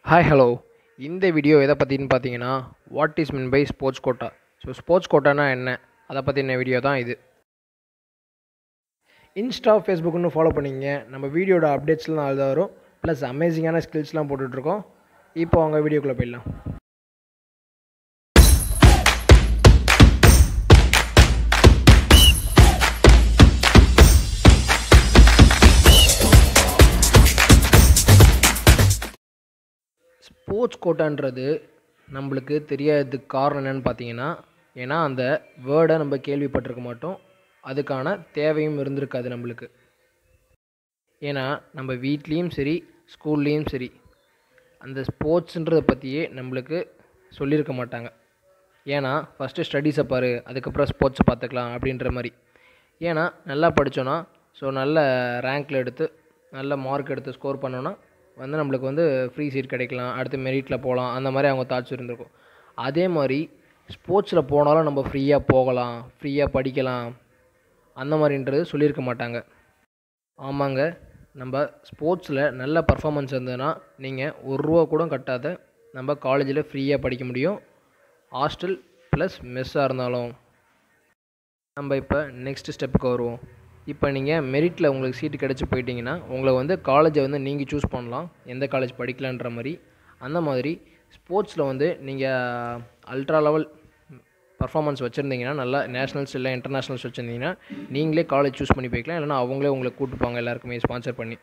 Hi hello இந்த video எதை பற்றின்னு பார்த்தீங்கன்னா what is mean by sports quota so sports கோட்டானா என்ன அதை பற்றின வீடியோ தான் இது இன்ஸ்டா ஃபேஸ்புக்குன்னு ஃபாலோ பண்ணிங்க நம்ம வீடியோட அப்டேட்ஸ்லாம் அதில் வரும் ப்ளஸ் அமேசிங்கான ஸ்கில்ஸ்லாம் போட்டுட்ருக்கோம் இப்போ அவங்க வீடியோக்குள்ளே போயிடலாம் ஸ்போர்ட்ஸ் கோட்டான்றது நம்மளுக்கு தெரியாததுக்கு காரணம் என்னன்னு பார்த்தீங்கன்னா ஏன்னா அந்த வேர்டை நம்ம கேள்விப்பட்டிருக்க மாட்டோம் அதுக்கான தேவையும் இருந்திருக்காது நம்மளுக்கு ஏன்னா நம்ம வீட்லேயும் சரி ஸ்கூல்லேயும் சரி அந்த ஸ்போர்ட்ஸுன்றதை பற்றியே நம்மளுக்கு சொல்லியிருக்க மாட்டாங்க ஏன்னா ஃபஸ்ட்டு ஸ்டடீஸை பாரு அதுக்கப்புறம் ஸ்போர்ட்ஸை பார்த்துக்கலாம் அப்படின்ற மாதிரி ஏன்னா நல்லா படித்தோன்னா ஸோ நல்ல ரேங்க்கில் எடுத்து நல்ல மார்க் எடுத்து ஸ்கோர் பண்ணோன்னா வந்து நம்மளுக்கு வந்து ஃப்ரீ சீட் கிடைக்கலாம் அடுத்து மெரிட்டில் போகலாம் அந்த மாதிரி அவங்க தாட்ஸ் இருந்திருக்கும் அதே மாதிரி ஸ்போர்ட்ஸில் போனாலும் நம்ம ஃப்ரீயாக போகலாம் ஃப்ரீயாக படிக்கலாம் அந்த மாதிரின்றது சொல்லியிருக்க மாட்டாங்க ஆமாங்க நம்ம ஸ்போர்ட்ஸில் நல்ல பர்ஃபாமன்ஸ் இருந்ததுன்னா நீங்கள் ஒரு ரூபா கூட கட்டாத நம்ம காலேஜில் ஃப்ரீயாக படிக்க முடியும் ஹாஸ்டல் ப்ளஸ் மெஸ்ஸாக இருந்தாலும் நம்ம இப்போ நெக்ஸ்ட் ஸ்டெப்புக்கு வருவோம் இப்போ நீங்கள் மெரிட்டில் உங்களுக்கு சீட்டு கிடச்சி போயிட்டீங்கன்னா உங்களை வந்து காலேஜை வந்து நீங்கள் சூஸ் பண்ணலாம் எந்த காலேஜ் படிக்கலான்ற மாதிரி அந்த மாதிரி ஸ்போர்ட்ஸில் வந்து நீங்கள் அல்ட்ரா லெவல் பர்ஃபாமன்ஸ் வச்சுருந்தீங்கன்னா நல்லா நேஷ்னல்ஸ் இல்லை இன்டர்நேஷ்னல்ஸ் வச்சுருந்தீங்கன்னா நீங்களே காலேஜ் சூஸ் பண்ணி போய்க்கலாம் இல்லைனா அவங்களே உங்களை கூப்பிட்டுப்பாங்க எல்லாருக்குமே ஸ்பான்சர் பண்ணி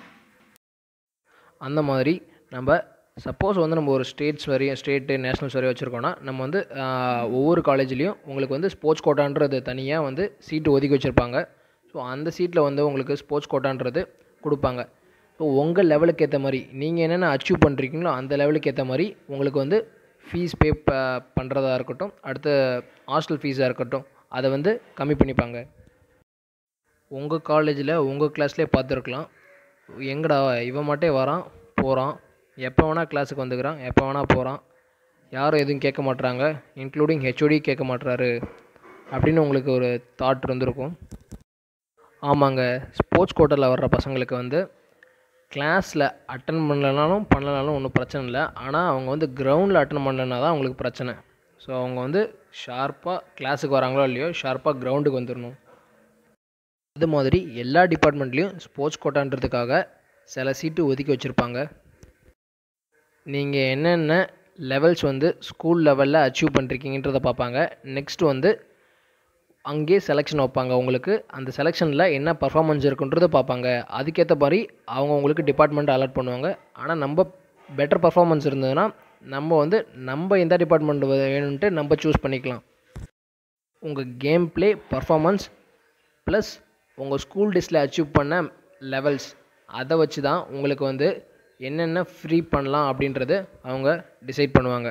அந்த மாதிரி நம்ம சப்போஸ் வந்து நம்ம ஒரு ஸ்டேட்ஸ் வரையும் ஸ்டேட்டு நேஷ்னல்ஸ் வரையும் வச்சுருக்கோன்னா நம்ம வந்து ஒவ்வொரு காலேஜ்லேயும் உங்களுக்கு வந்து ஸ்போர்ட்ஸ் கோட்டான்றது தனியாக வந்து சீட்டு ஒதுக்கி வச்சுருப்பாங்க ஸோ அந்த சீட்டில் வந்து உங்களுக்கு ஸ்போர்ட்ஸ் கோட்டான்றது கொடுப்பாங்க ஸோ உங்கள் லெவலுக்கு ஏற்ற மாதிரி நீங்கள் என்னென்ன அச்சீவ் பண்ணுறீங்களோ அந்த லெவலுக்கு ஏற்ற மாதிரி உங்களுக்கு வந்து ஃபீஸ் பே ப பண்ணுறதா இருக்கட்டும் அடுத்து ஹாஸ்டல் ஃபீஸாக இருக்கட்டும் அதை வந்து கம்மி பண்ணிப்பாங்க உங்கள் காலேஜில் உங்கள் கிளாஸ்லேயே பார்த்துருக்கலாம் எங்கடா இவன் மட்டும் வரான் போகிறான் எப்போ வேணால் கிளாஸுக்கு வந்துக்கிறான் எப்போ வேணால் போகிறான் யாரும் எதுவும் கேட்க மாட்றாங்க இன்க்ளூடிங் ஹெச்ஓடி கேட்க மாட்டுறாரு அப்படின்னு உங்களுக்கு ஒரு தாட் இருந்திருக்கும் ஆமாங்க ஸ்போர்ட்ஸ் கோட்டாவில் வர்ற பசங்களுக்கு வந்து கிளாஸில் அட்டன் பண்ணலனாலும் பண்ணலனாலும் ஒன்றும் பிரச்சனை இல்லை ஆனால் அவங்க வந்து கிரவுண்டில் அட்டன் பண்ணலனா தான் அவங்களுக்கு பிரச்சனை ஸோ அவங்க வந்து ஷார்ப்பாக கிளாஸுக்கு வராங்களோ இல்லையோ ஷார்ப்பாக கிரவுண்டுக்கு வந்துடணும் அது மாதிரி எல்லா டிபார்ட்மெண்ட்லேயும் ஸ்போர்ட்ஸ் கோட்டான்றதுக்காக சில சீட்டு ஒதுக்கி வச்சுருப்பாங்க நீங்கள் என்னென்ன லெவல்ஸ் வந்து ஸ்கூல் லெவலில் அச்சீவ் பண்ணுறீங்கன்றதை பார்ப்பாங்க நெக்ஸ்ட் வந்து அங்கேயே செலெக்ஷன் வைப்பாங்க உங்களுக்கு அந்த செலெக்ஷனில் என்ன பர்ஃபாமன்ஸ் இருக்குன்றதை பார்ப்பாங்க அதுக்கேற்ற மாதிரி அவங்க உங்களுக்கு டிபார்ட்மெண்ட் அலாட் பண்ணுவாங்க ஆனால் நம்ம பெட்டர் பர்ஃபாமன்ஸ் இருந்ததுன்னா நம்ம வந்து நம்ம எந்த டிபார்ட்மெண்ட் வேணும்ன்ட்டு நம்ம சூஸ் பண்ணிக்கலாம் உங்கள் கேம் ப்ளே பர்ஃபாமன்ஸ் ப்ளஸ் உங்கள் ஸ்கூல் டேஸில் அச்சீவ் பண்ண லெவல்ஸ் அதை வச்சு தான் உங்களுக்கு வந்து என்னென்ன ஃப்ரீ பண்ணலாம் அப்படின்றது அவங்க டிசைட் பண்ணுவாங்க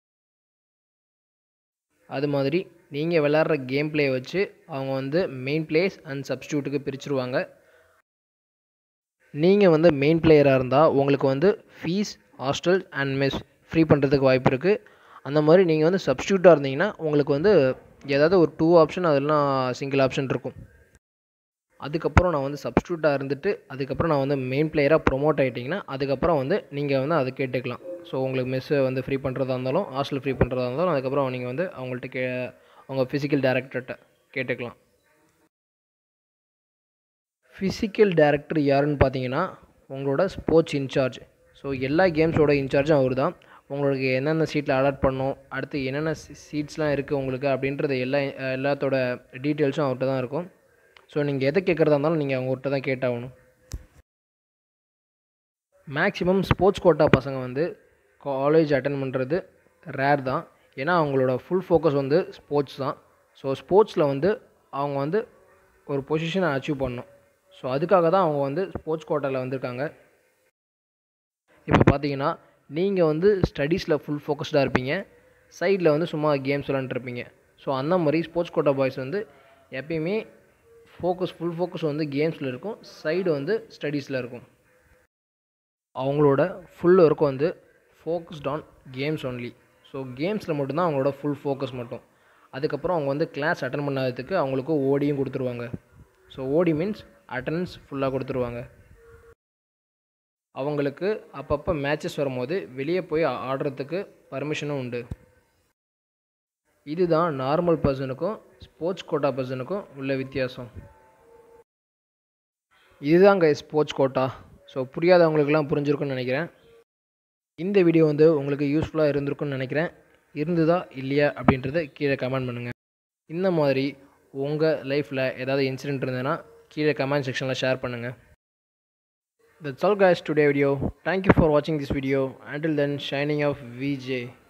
அது மாதிரி நீங்கள் விளாட்ற கேம் பிளே வச்சு அவங்க வந்து மெயின் பிளேஸ் அண்ட் சப்ஸ்டியூட்டுக்கு பிரிச்சுருவாங்க நீங்கள் வந்து மெயின் பிளேயராக இருந்தால் உங்களுக்கு வந்து fees hostel and mess free பண்ணுறதுக்கு வாய்ப்பு இருக்குது அந்த மாதிரி நீங்கள் வந்து சப்ஸ்டியூட்டாக இருந்தீங்கன்னா உங்களுக்கு வந்து ஏதாவது ஒரு டூ ஆப்ஷன் அதெல்லாம் சிங்கிள் ஆப்ஷன் இருக்கும் அதுக்கப்புறம் நான் வந்து சப்ஸ்டியூட்டாக இருந்துட்டு அதுக்கப்புறம் நான் வந்து மெயின் பிளேயராக ப்ரொமோட் ஆகிட்டிங்கன்னா அதுக்கப்புறம் வந்து நீங்கள் வந்து அதை கேட்டுக்கலாம் ஸோ உங்களுக்கு மெஸ்ஸை வந்து ஃப்ரீ பண்ணுறதா இருந்தாலும் ஹாஸ்டல் ஃப்ரீ பண்ணுறதா இருந்தாலும் அதுக்கப்புறம் நீங்கள் வந்து அவங்கள்ட்ட கே அவங்க ஃபிசிக்கல் டைரக்டர்கிட்ட கேட்டுக்கலாம் ஃபிசிக்கல் டைரக்டர் யாருன்னு பார்த்தீங்கன்னா உங்களோட ஸ்போர்ட்ஸ் இன்சார்ஜ் ஸோ எல்லா கேம்ஸோட இன்சார்ஜும் அவர் தான் உங்களுக்கு என்னென்ன சீட்டில் அலாட் பண்ணணும் அடுத்து என்னென்ன சீட்ஸ்லாம் இருக்குது உங்களுக்கு அப்படின்றது எல்லா எல்லாத்தோட டீட்டெயில்ஸும் அவர்கிட்ட தான் இருக்கும் ஸோ நீங்கள் எதை கேட்குறதா இருந்தாலும் நீங்கள் அவங்ககிட்ட தான் கேட்டாகணும் மேக்ஸிமம் ஸ்போர்ட்ஸ் கோட்டா பசங்க வந்து காலேஜ் அட்டன் பண்ணுறது ரேர் தான் ஏன்னா அவங்களோட ஃபுல் ஃபோக்கஸ் வந்து ஸ்போர்ட்ஸ் தான் ஸோ ஸ்போர்ட்ஸில் வந்து அவங்க வந்து ஒரு பொசிஷனை அச்சீவ் பண்ணணும் ஸோ அதுக்காக தான் அவங்க வந்து ஸ்போர்ட்ஸ் கோட்டாவில் வந்திருக்காங்க இப்போ பார்த்தீங்கன்னா நீங்கள் வந்து ஸ்டடீஸில் ஃபுல் ஃபோக்கஸ்டாக இருப்பீங்க சைடில் வந்து சும்மா கேம்ஸ் விளாண்டுருப்பீங்க ஸோ அந்த மாதிரி ஸ்போர்ட்ஸ் கோட்டா பாய்ஸ் வந்து எப்பயுமே ஃபோக்கஸ் ஃபுல் ஃபோக்கஸ் வந்து கேம்ஸில் இருக்கும் சைடு வந்து ஸ்டடீஸில் இருக்கும் அவங்களோட ஃபுல் ஒர்க் வந்து focused on games only so கேம்ஸில் மட்டும்தான் அவங்களோட ஃபுல் ஃபோக்கஸ் மட்டும் அதுக்கப்புறம் அவங்க வந்து கிளாஸ் அட்டன் பண்ணாததுக்கு அவங்களுக்கு ஓடியும் கொடுத்துருவாங்க ஸோ ஓடி மீன்ஸ் அட்டண்டன்ஸ் ஃபுல்லாக கொடுத்துருவாங்க அவங்களுக்கு அப்பப்போ மேட்சஸ் வரும்போது வெளியே போய் ஆடுறதுக்கு பர்மிஷனும் உண்டு இதுதான் நார்மல் பர்சனுக்கும் ஸ்போர்ட்ஸ் கோட்டா பர்சனுக்கும் உள்ள வித்தியாசம் இதுதாங்க ஸ்போர்ட்ஸ் கோட்டா ஸோ புரியாதவங்களுக்கெல்லாம் புரிஞ்சிருக்கும்னு நினைக்கிறேன் இந்த வீடியோ வந்து உங்களுக்கு யூஸ்ஃபுல்லாக இருந்திருக்கும்னு நினைக்கிறேன் இருந்ததா இல்லையா அப்படின்றத கீழே கமெண்ட் பண்ணுங்கள் இந்த மாதிரி உங்கள் லைஃப்பில் ஏதாவது இன்சிடென்ட் இருந்ததுன்னா கீழே கமெண்ட் செக்ஷனில் ஷேர் பண்ணுங்கள் That's all guys today video. Thank you for watching this video. Until then, shining off VJ.